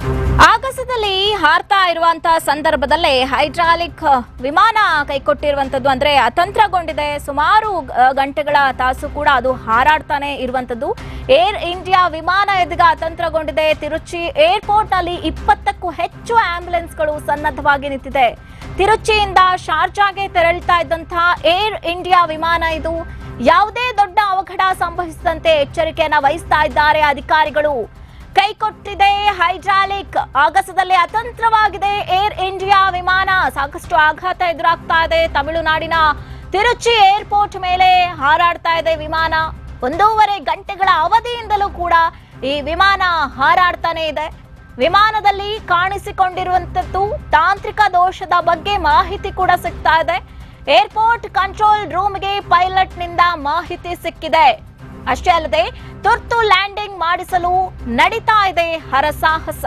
ಆಗಸದಲ್ಲಿ ಹಾರ್ತಾ ಇರುವಂತಹ ಸಂದರ್ಭದಲ್ಲೇ ಹೈಡ್ರಾಲಿಕ್ ವಿಮಾನ ಕೈಕೊಟ್ಟಿರುವಂತದ್ದು ಅಂದ್ರೆ ಅತಂತ್ರಗೊಂಡಿದೆ ಸುಮಾರು ಆ, ಗಂಟೆಗಳ ತಾಸು ಕೂಡ ಅದು ಹಾರಾಡ್ತಾನೆ ಇರುವಂತದ್ದು ಏರ್ ಇಂಡಿಯಾ ವಿಮಾನ ಇದೀಗ ಅತಂತ್ರಗೊಂಡಿದೆ ತಿರುಚಿ ಏರ್ಪೋರ್ಟ್ ನಲ್ಲಿ ಇಪ್ಪತ್ತಕ್ಕೂ ಹೆಚ್ಚು ಆಂಬ್ಯುಲೆನ್ಸ್ಗಳು ಸನ್ನದ್ಧವಾಗಿ ನಿಂತಿದೆ ತಿರುಚಿಯಿಂದ ಶಾರ್ಜಾಗೆ ತೆರಳ್ತಾ ಇದ್ದಂತಹ ಏರ್ ಇಂಡಿಯಾ ವಿಮಾನ ಇದು ಯಾವುದೇ ದೊಡ್ಡ ಅವಘಡ ಸಂಭವಿಸದಂತೆ ಎಚ್ಚರಿಕೆಯನ್ನ ವಹಿಸ್ತಾ ಇದ್ದಾರೆ ಅಧಿಕಾರಿಗಳು ಕೈಕೊಟ್ಟಿದೆ ಹೈಡ್ರಾಲಿಕ್ ಆಗಸದಲ್ಲಿ ಅತಂತ್ರವಾಗಿದೆ ಏರ್ ಇಂಡಿಯಾ ವಿಮಾನ ಸಾಕಷ್ಟು ಆಘಾತ ಎದುರಾಗ್ತಾ ಇದೆ ತಮಿಳುನಾಡಿನ ತಿರುಚಿ ಏರ್ಪೋರ್ಟ್ ಮೇಲೆ ಹಾರಾಡ್ತಾ ಇದೆ ವಿಮಾನ ಒಂದೂವರೆ ಗಂಟೆಗಳ ಅವಧಿಯಿಂದಲೂ ಕೂಡ ಈ ವಿಮಾನ ಹಾರಾಡ್ತಾನೆ ಇದೆ ವಿಮಾನದಲ್ಲಿ ಕಾಣಿಸಿಕೊಂಡಿರುವಂತದ್ದು ತಾಂತ್ರಿಕ ದೋಷದ ಬಗ್ಗೆ ಮಾಹಿತಿ ಕೂಡ ಸಿಗ್ತಾ ಇದೆ ಏರ್ಪೋರ್ಟ್ ಕಂಟ್ರೋಲ್ ರೂಮ್ಗೆ ಪೈಲಟ್ನಿಂದ ಮಾಹಿತಿ ಸಿಕ್ಕಿದೆ ಅಷ್ಟೇ ಅಲ್ಲದೆ ತುರ್ತು ಲ್ಯಾಂಡಿಂಗ್ ಮಾಡಿಸಲು ನಡೀತಾ ಇದೆ ಹರಸಾಹಸ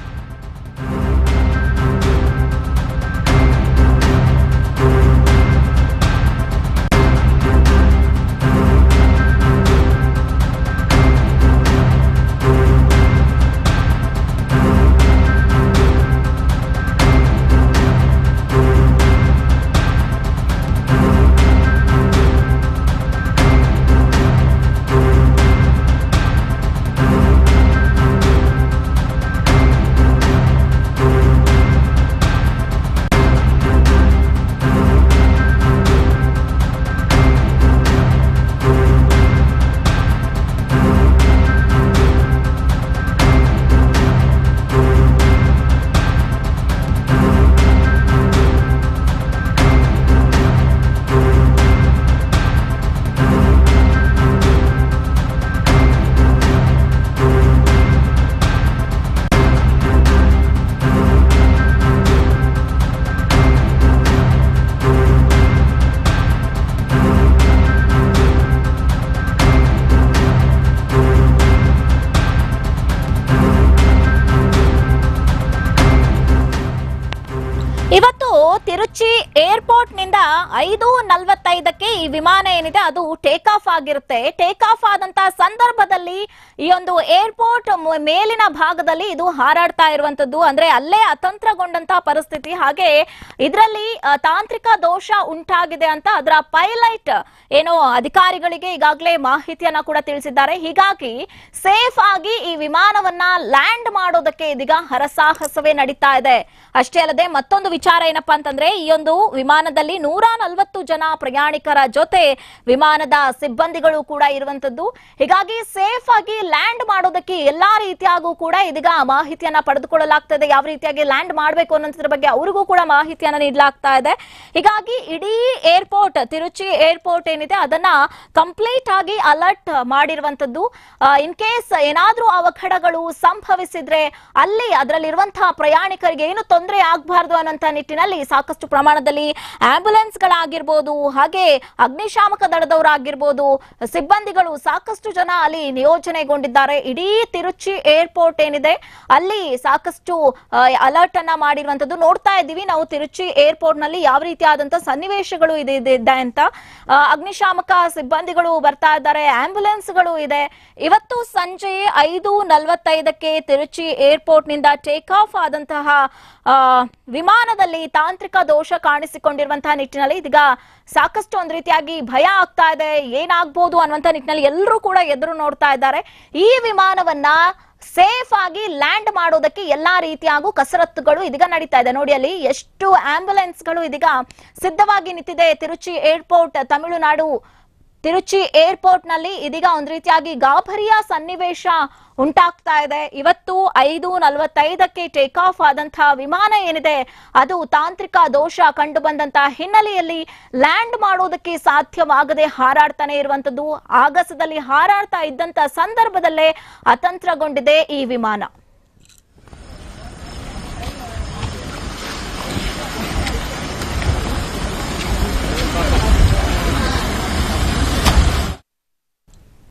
ಇವತ್ತು ತಿರುಚಿ ಏರ್ಪೋರ್ಟ್ ನಿಂದ ಐದು ನಲವತ್ತೈದಕ್ಕೆ ಈ ವಿಮಾನ ಏನಿದೆ ಅದು ಟೇಕ್ ಆಫ್ ಆಗಿರುತ್ತೆ ಟೇಕ್ ಆಫ್ ಆದಂತಹ ಸಂದರ್ಭದಲ್ಲಿ ಈ ಒಂದು ಏರ್ಪೋರ್ಟ್ ಮ- ಮೇಲಿನ ಭಾಗದಲ್ಲಿ ಇದು ಹಾರಾಡ್ತಾ ಇರುವಂತದ್ದು ಅಂದ್ರೆ ಅಲ್ಲೇ ಅತಂತ್ರಗೊಂಡಂತಹ ಪರಿಸ್ಥಿತಿ ಹಾಗೆ ಇದರಲ್ಲಿ ತಾಂತ್ರಿಕ ದೋಷ ಉಂಟಾಗಿದೆ ಅಂತ ಅದರ ಪೈಲಟ್ ಏನೋ ಅಧಿಕಾರಿಗಳಿಗೆ ಈಗಾಗಲೇ ಮಾಹಿತಿಯನ್ನ ಕೂಡ ತಿಳಿಸಿದ್ದಾರೆ ಹೀಗಾಗಿ ಸೇಫ್ ಆಗಿ ಈ ವಿಮಾನವನ್ನ ಲ್ಯಾಂಡ್ ಮಾಡೋದಕ್ಕೆ ಇದೀಗ ಹರಸಾಹಸವೇ ನಡೀತಾ ಇದೆ ಅಷ್ಟೇ ಅಲ್ಲದೆ ಮತ್ತೊಂದು ವಿಚಾರ ಏನಪ್ಪಾ ಅಂತಂದ್ರೆ ಈ ಒಂದು ವಿಮಾನದಲ್ಲಿ ನೂರ ನಲವತ್ತು ಜನ ಪ್ರಯಾಣಿಕರ ಜೊತೆ ವಿಮಾನದ ಸಿಬ್ಬಂದಿಗಳು ಕೂಡ ಇರುವಂತದ್ದು ಹೀಗಾಗಿ ಸೇಫ್ ಆಗಿ ಲ್ಯಾಂಡ್ ಮಾಡೋದಕ್ಕೆ ಎಲ್ಲಾ ರೀತಿಯಾಗೂ ಕೂಡ ಇದೀಗ ಮಾಹಿತಿಯನ್ನ ಪಡೆದುಕೊಳ್ಳಲಾಗ್ತದೆ ಯಾವ ರೀತಿಯಾಗಿ ಲ್ಯಾಂಡ್ ಮಾಡಬೇಕು ಅನ್ನೋದ್ರ ಬಗ್ಗೆ ಅವರಿಗೂ ಕೂಡ ಮಾಹಿತಿಯನ್ನ ನೀಡಲಾಗ್ತಾ ಇದೆ ಹೀಗಾಗಿ ಇಡೀ ಏರ್ಪೋರ್ಟ್ ತಿರುಚಿ ಏರ್ಪೋರ್ಟ್ ಏನಿದೆ ಅದನ್ನ ಕಂಪ್ಲೀಟ್ ಆಗಿ ಅಲರ್ಟ್ ಮಾಡಿರುವಂತದ್ದು ಇನ್ ಕೇಸ್ ಏನಾದ್ರೂ ಅವಘಡಗಳು ಸಂಭವಿಸಿದ್ರೆ ಅಲ್ಲಿ ಅದರಲ್ಲಿರುವಂತಹ ಪ್ರಯಾಣಿಕರಿಗೆ ಏನು ತೊಂದರೆ ಆಗಬಾರ್ದು ಅನ್ನೋಂಥ ನಿಟ್ಟಿನಲ್ಲಿ ಸಾಕಷ್ಟು ಪ್ರಮಾಣದಲ್ಲಿ ಆಂಬ್ಯುಲೆನ್ಸ್ ಗಳಾಗಿರ್ಬೋದು ಹಾಗೆ ಅಗ್ನಿಶಾಮಕ ದಳದವರಾಗಿರ್ಬೋದು ಸಿಬ್ಬಂದಿಗಳು ಸಾಕಷ್ಟು ಜನ ಅಲ್ಲಿ ನಿಯೋಜನೆಗೊಂಡಿದ್ದಾರೆ ಇಡೀ ತಿರುಚಿ ಏರ್ಪೋರ್ಟ್ ಏನಿದೆ ಅಲ್ಲಿ ಸಾಕಷ್ಟು ಅಲರ್ಟ್ ಅನ್ನ ಮಾಡಿರುವಂತದ್ದು ನೋಡ್ತಾ ಇದ್ದೀವಿ ನಾವು ತಿರುಚಿ ಏರ್ಪೋರ್ಟ್ ನಲ್ಲಿ ಯಾವ ರೀತಿಯಾದಂತಹ ಸನ್ನಿವೇಶಗಳು ಇದೆ ಇದೆ ಇದೆ ಅಂತ ಆ, ಅಗ್ನಿಶಾಮಕ ಸಿಬ್ಬಂದಿಗಳು ಬರ್ತಾ ಇದ್ದಾರೆ ಆಂಬ್ಯುಲೆನ್ಸ್ ಗಳು ಇದೆ ಇವತ್ತು ಸಂಜೆ ಐದು ನಲವತ್ತೈದಕ್ಕೆ ತಿರುಚಿ ಏರ್ಪೋರ್ಟ್ ನಿಂದ ಟೇಕ್ ಆಫ್ ಆದಂತಹ ಆ, ವಿಮಾನದಲ್ಲಿ ತಾಂತ್ರಿಕ ದೋಷ ಕಾಣಿಸಿಕೊಂಡಿರುವಂತಹ ನಿಟ್ಟಿನಲ್ಲಿ ಇದೀಗ ಸಾಕಷ್ಟು ಒಂದ್ ರೀತಿಯಾಗಿ ಭಯ ಆಗ್ತಾ ಇದೆ ಏನಾಗ್ಬೋದು ಅನ್ನುವಂತ ನಿಟ್ಟಿನಲ್ಲಿ ಎಲ್ಲರೂ ಕೂಡ ಎದುರು ನೋಡ್ತಾ ಇದ್ದಾರೆ ಈ ವಿಮಾನವನ್ನ ಸೇಫ್ ಆಗಿ ಲ್ಯಾಂಡ್ ಮಾಡೋದಕ್ಕೆ ಎಲ್ಲಾ ರೀತಿಯಾಗೂ ಕಸರತ್ತುಗಳು ಇದೀಗ ನಡೀತಾ ಇದೆ ನೋಡಿ ಅಲ್ಲಿ ಎಷ್ಟು ಆಂಬ್ಯುಲೆನ್ಸ್ ಗಳು ಇದೀಗ ಸಿದ್ಧವಾಗಿ ನಿಂತಿದೆ ತಿರುಚಿ ಏರ್ಪೋರ್ಟ್ ತಮಿಳುನಾಡು ತಿರುಚಿ ಏರ್ಪೋರ್ಟ್ ನಲ್ಲಿ ಇದೀಗ ಒಂದ್ ರೀತಿಯಾಗಿ ಗಾಭರಿಯ ಸನ್ನಿವೇಶ ಉಂಟಾಗ್ತಾ ಇದೆ ಇವತ್ತು ಐದು ನಲವತ್ತೈದಕ್ಕೆ ಟೇಕ್ ಆಫ್ ಆದಂತಹ ವಿಮಾನ ಏನಿದೆ ಅದು ತಾಂತ್ರಿಕ ದೋಷ ಕಂಡು ಬಂದಂತಹ ಹಿನ್ನೆಲೆಯಲ್ಲಿ ಲ್ಯಾಂಡ್ ಮಾಡೋದಕ್ಕೆ ಸಾಧ್ಯವಾಗದೆ ಹಾರಾಡ್ತಾನೆ ಇರುವಂತದ್ದು ಆಗಸದಲ್ಲಿ ಹಾರಾಡ್ತಾ ಇದ್ದಂತ ಸಂದರ್ಭದಲ್ಲೇ ಅತಂತ್ರಗೊಂಡಿದೆ ಈ ವಿಮಾನ